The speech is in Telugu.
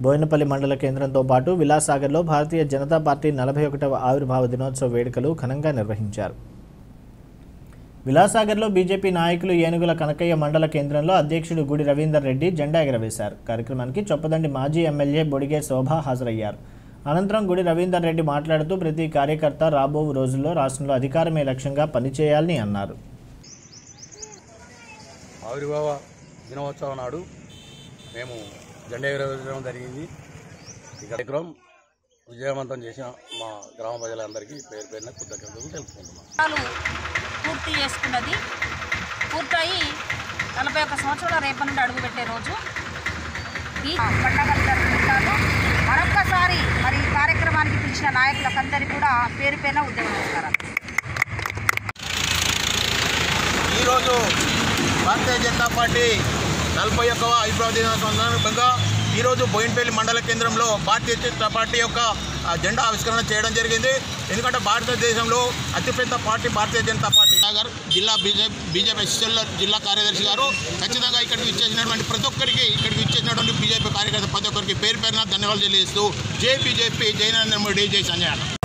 బోయినపల్లి మండల కేంద్రంతో పాటు విలాసాగర్లో భారతీయ జనతా పార్టీ నలభై ఒకటవ ఆవిర్భావ దినోత్సవ వేడుకలు ఘనంగా నిర్వహించారు విలాసాగర్లో బీజేపీ నాయకులు ఏనుగుల కనకయ్య మండల కేంద్రంలో అధ్యక్షుడు గుడి రవీందర్ రెడ్డి జెండా ఎగరవేశారు కార్యక్రమానికి చొప్పదండి మాజీ ఎమ్మెల్యే బొడిగే శోభ హాజరయ్యారు అనంతరం గుడి రవీందర్ రెడ్డి మాట్లాడుతూ ప్రతి కార్యకర్త రాబో రోజుల్లో రాష్ట్రంలో అధికారమే లక్ష్యంగా పనిచేయాలని అన్నారు ఆవిర్భావ దినోత్సవం నాడు మేము జెండా ఎగరవేయడం జరిగింది ఈ కార్యక్రమం విజయవంతం చేసిన మా గ్రామ ప్రజలందరికీ పేరు పేరున కృతజ్ఞతలు తెలుపుకుంటున్నాం సంవత్సరాలు పూర్తి చేసుకున్నది పూర్తయి నలభై ఒక్క సంవత్సరాల రేపటి నుండి అడుగుపెట్టే రోజు ఈ పండగలు జరుపుకుంటారు మరొక్కసారి మరి ఈ కార్యక్రమానికి పిలిచిన నాయకులకందరికీ కూడా పేరు పేరున ఉద్యమం చేస్తారు ఈరోజు భారతీయ జనతా పార్టీ నలభై ఒక్కవ ఆవిర్భావ దినోత్సవం సందర్భంగా ఈరోజు బోయినపల్లి మండల కేంద్రంలో భారతీయ జనతా పార్టీ యొక్క ఆ, జెండా ఆవిష్కరణ చేయడం జరిగింది ఎందుకంటే భారతదేశంలో అతిపెద్ద పార్టీ భారతీయ జనతా పార్టీ సాగర్ జిల్లా బీజేపీ బీజేపీ అసిస్టెంట్ జిల్లా కార్యదర్శి గారు ఖచ్చితంగా ఇక్కడికి ఇచ్చేసినటువంటి ప్రతి ఒక్కరికి ఇక్కడికి ఇచ్చేసినటువంటి బీజేపీ కార్యకర్త ప్రతి ఒక్కరికి పేరు పేరున ధన్యవాదాలు తెలియజేస్తూ జై బీజేపీ జై నరేంద్ర మోడీ జై సంజయ్